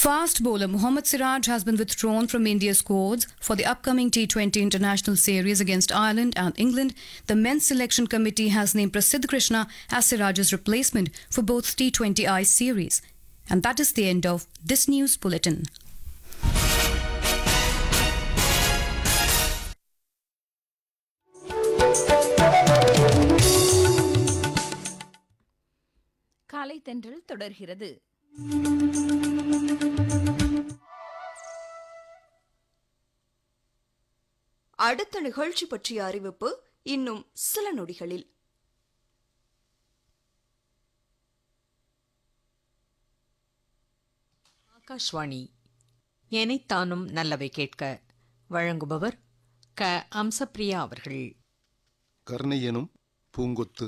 Fast bowler Mohammad Siraj has been withdrawn from India's squads for the upcoming T20 international series against Ireland and England. The men's selection committee has named Prasidh Krishna as Siraj's replacement for both T20I series. And that is the end of this news bulletin. காலை தென்றல் தொடர்கிறது அடுத்த நிகழ்ச்சி பற்றிய அறிவிப்பு இன்னும் சில நொடிகளில் ஆகாஷ்வாணி எனைத்தானும் நல்லவை கேட்க வழங்குபவர் க அம்சப்பிரியா அவர்கள் கருணை எனும் பூங்கொத்து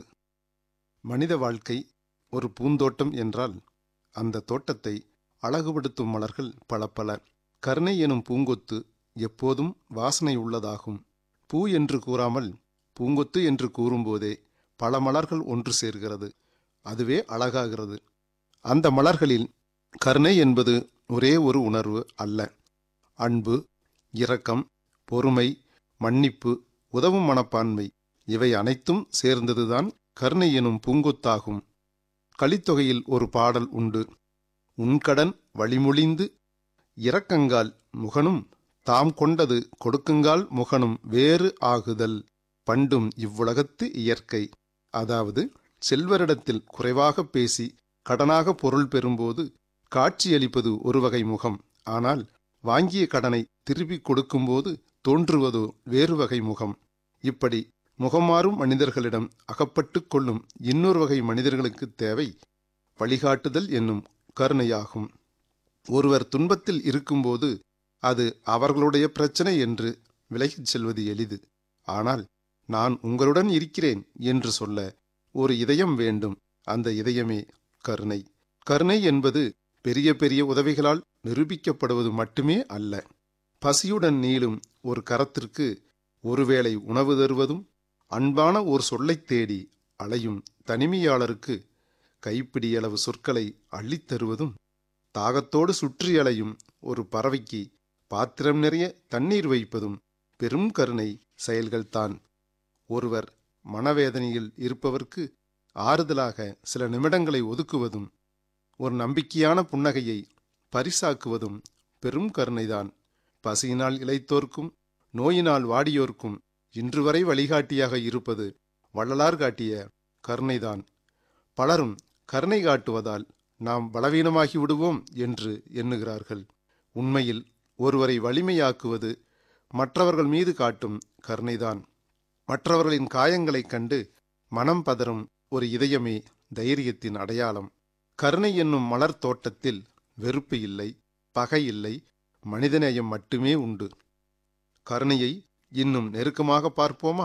மனித வாழ்க்கை ஒரு பூந்தோட்டம் என்றால் அந்த தோட்டத்தை அழகுபடுத்தும் மலர்கள் பல பல கருணை எனும் பூங்கொத்து எப்போதும் வாசனை உள்ளதாகும் பூ என்று கூறாமல் பூங்கொத்து என்று கூறும்போதே பல மலர்கள் ஒன்று சேர்கிறது அதுவே அழகாகிறது அந்த மலர்களில் கருணை என்பது ஒரே ஒரு உணர்வு அல்ல அன்பு இரக்கம் பொறுமை மன்னிப்பு உதவும் மனப்பான்மை இவை அனைத்தும் சேர்ந்ததுதான் கருணை எனும் பூங்கொத்தாகும் கலித்தொகையில் ஒரு பாடல் உண்டு உன்கடன் வழிமொழிந்து இரக்கங்கால் முகனும் தாம் கொண்டது கொடுக்குங்கால் முகனும் வேறு ஆகுதல் பண்டும் இவ்வுலகத்து இயற்கை அதாவது செல்வரிடத்தில் குறைவாக பேசி கடனாக பொருள் பெறும்போது காட்சியளிப்பது ஒரு வகை முகம் ஆனால் வாங்கிய கடனை திருப்பிக் கொடுக்கும்போது தோன்றுவதோ வேறு வகை முகம் இப்படி முகமாறும் மனிதர்களிடம் அகப்பட்டுக் கொள்ளும் இன்னொரு வகை மனிதர்களுக்கு தேவை வழிகாட்டுதல் என்னும் கருணையாகும் ஒருவர் துன்பத்தில் இருக்கும்போது அது அவர்களுடைய பிரச்சனை என்று விலகிச் செல்வது எளிது ஆனால் நான் உங்களுடன் இருக்கிறேன் என்று சொல்ல ஒரு இதயம் வேண்டும் அந்த இதயமே கருணை கருணை என்பது பெரிய பெரிய உதவிகளால் நிரூபிக்கப்படுவது மட்டுமே அல்ல பசியுடன் நீளும் ஒரு கரத்திற்கு ஒருவேளை உணவு தருவதும் அன்பான ஒரு சொல்லைத் தேடி அலையும் தனிமையாளருக்கு கைப்பிடியளவு சொற்களை அள்ளித் தருவதும் தாகத்தோடு சுற்றி அலையும் ஒரு பறவைக்கு பாத்திரம் நிறைய தண்ணீர் வைப்பதும் பெரும் கருணை செயல்கள்தான் ஒருவர் மனவேதனையில் இருப்பவர்க்கு ஆறுதலாக சில நிமிடங்களை ஒதுக்குவதும் ஒரு நம்பிக்கையான புன்னகையை பரிசாக்குவதும் பெரும் கருணைதான் பசியினால் இளைத்தோர்க்கும் நோயினால் வாடியோர்க்கும் இன்று வரை வழிகாட்டியாக இருப்பது வள்ளலார் காட்டிய கருணைதான் பலரும் கருணை காட்டுவதால் நாம் பலவீனமாகி விடுவோம் என்று எண்ணுகிறார்கள் உண்மையில் ஒருவரை வலிமையாக்குவது மற்றவர்கள் மீது காட்டும் கருணைதான் மற்றவர்களின் காயங்களைக் கண்டு மனம் பதறும் ஒரு இதயமே தைரியத்தின் அடையாளம் கருணை என்னும் மலர் தோட்டத்தில் வெறுப்பு இல்லை பகை இல்லை மனிதநேயம் மட்டுமே உண்டு கருணையை இன்னும் நெருக்கமாக பார்ப்போமா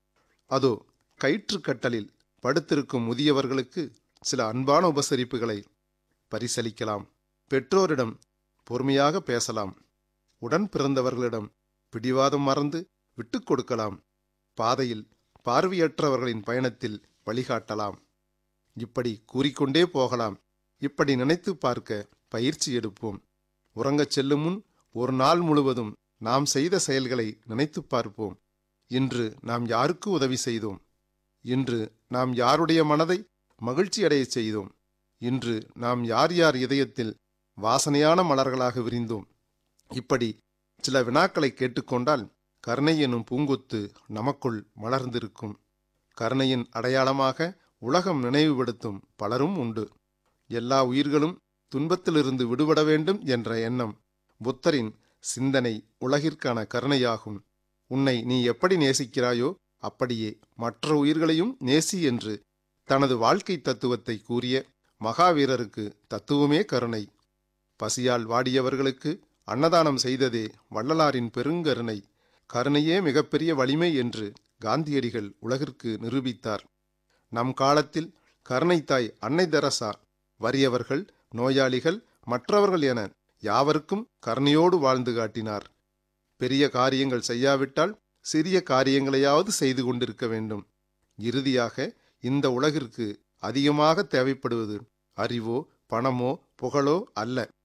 அதோ கயிற்றுக்கட்டலில் படுத்திருக்கும் முதியவர்களுக்கு சில அன்பான உபசரிப்புகளை பரிசளிக்கலாம் பெற்றோரிடம் பொறுமையாக பேசலாம் உடன் பிறந்தவர்களிடம் பிடிவாதம் மறந்து விட்டுக் கொடுக்கலாம் பாதையில் பார்வையற்றவர்களின் பயணத்தில் வழிகாட்டலாம் இப்படி கூறிக்கொண்டே போகலாம் இப்படி நினைத்து பார்க்க பயிற்சி எடுப்போம் உறங்கச் செல்லும் முன் ஒரு நாள் முழுவதும் நாம் செய்த செயல்களை நினைத்து பார்ப்போம் இன்று நாம் யாருக்கு உதவி செய்தோம் இன்று நாம் யாருடைய மனதை மகிழ்ச்சி அடையச் செய்தோம் இன்று நாம் யார் யார் இதயத்தில் வாசனையான மலர்களாக விரிந்தோம் இப்படி சில வினாக்களை கேட்டுக்கொண்டால் கருணை எனும் பூங்கொத்து நமக்குள் மலர்ந்திருக்கும் கருணையின் அடையாளமாக உலகம் நினைவுபடுத்தும் பலரும் உண்டு எல்லா உயிர்களும் துன்பத்திலிருந்து விடுபட வேண்டும் என்ற எண்ணம் புத்தரின் சிந்தனை உலகிற்கான கருணையாகும் உன்னை நீ எப்படி நேசிக்கிறாயோ அப்படியே மற்ற உயிர்களையும் நேசி என்று தனது வாழ்க்கை தத்துவத்தை கூறிய மகாவீரருக்கு தத்துவமே கருணை பசியால் வாடியவர்களுக்கு அன்னதானம் செய்ததே வள்ளலாரின் பெருங்கருணை கருணையே மிகப்பெரிய வலிமை என்று காந்தியடிகள் உலகிற்கு நிரூபித்தார் நம் காலத்தில் கருணை தாய் அன்னை தெரசா வறியவர்கள் நோயாளிகள் மற்றவர்கள் என யாவருக்கும் கருணையோடு வாழ்ந்து காட்டினார் பெரிய காரியங்கள் செய்யாவிட்டால் சிறிய காரியங்களையாவது செய்து கொண்டிருக்க வேண்டும் இறுதியாக இந்த உலகிற்கு அதிகமாக தேவைப்படுவது அறிவோ பணமோ புகழோ அல்ல